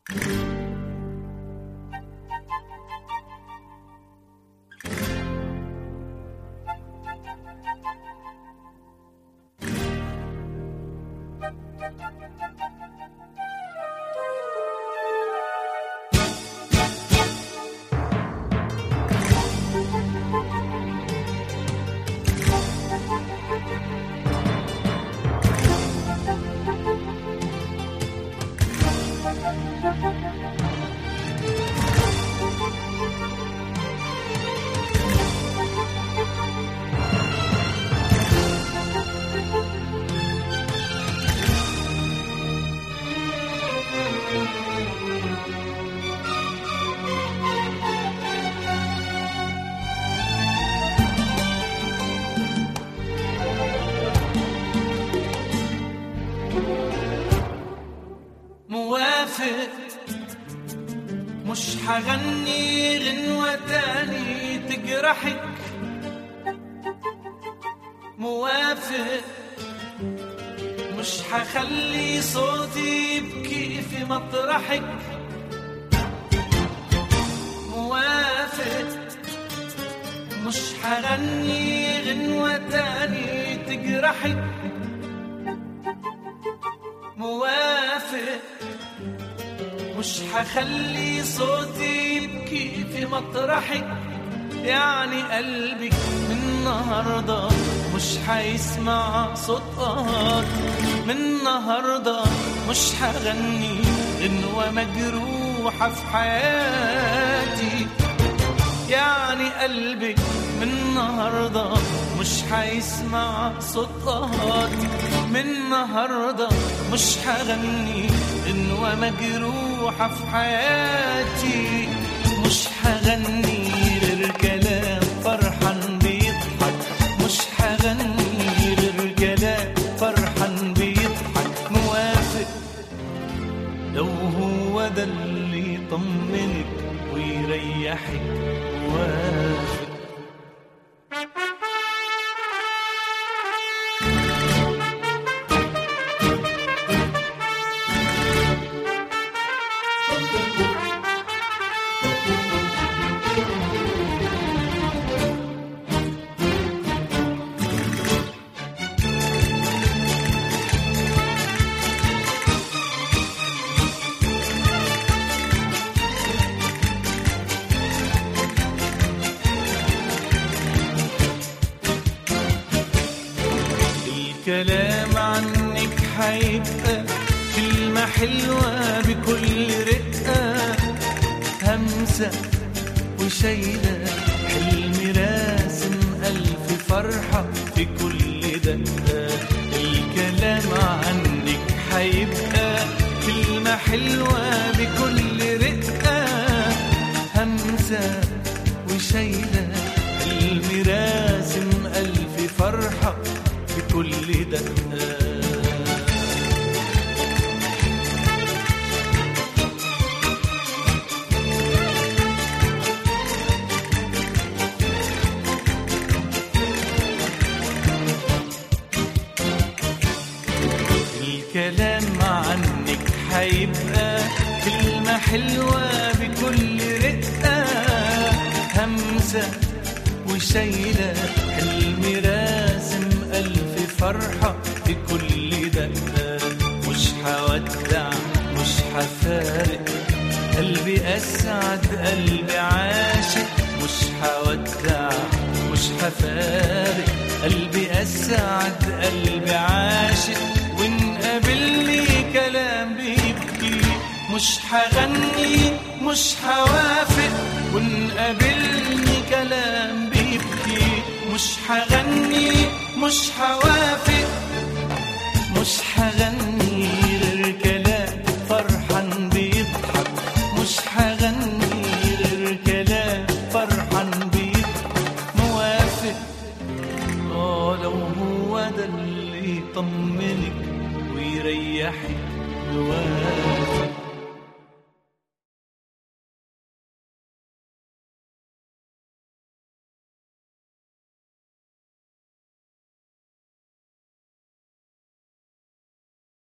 موافق مش حغني غنوة تاني تجرحك موافق مش حخلي صوتي يبكي في مطرحك موافق مش حغني غنوة تاني تجرحك موافق مش حخلي صوتي يبكي في مطرحك يعني قلبك من النهاردة مش حيسمع صوت قهر من النهاردة مش حغني غنوة مجروحة في حياتي يعني قلبك من النهاردة مش حيسمع صوت قهري من النهاردة مش حغني غنوة مجروحة في حياتي مش حغني غير كلام فرحان بيضحك مش حغني غير كلام فرحان بيضحك موافق لو هو ده اللي يطمنك ويريحك موافق الكلام عنك حيبقى كلمة حلوة بكل رقة همسة وشايلة حلم راسم ألف فرحة في كل دقة الكلام عنك حيبقى كلمة حلوة بكل رقة همسة وشايلة حلم راسم ألف فرحة في كل دقة الكلام عنك حيبقى كلمة حلوة بكل رقة همسة وشايلة حلم راسم ألف فرحة في كل دقة مش حودع مش حفارق قلبي أسعد قلبي عاشق مش حودع مش حفارق قلبي أسعد قلبي عاشق وإن قابلني كلام بيبكي مش حغني مش حوافق وإن قابلني كلام بيبكي مش حغني مش حوافق مش حغني غير كلام فرحان بيضحك مش حغني غير كلام فرحان بيضحك موافق اه لو هو ده اللي يطمنك ويريحك موافق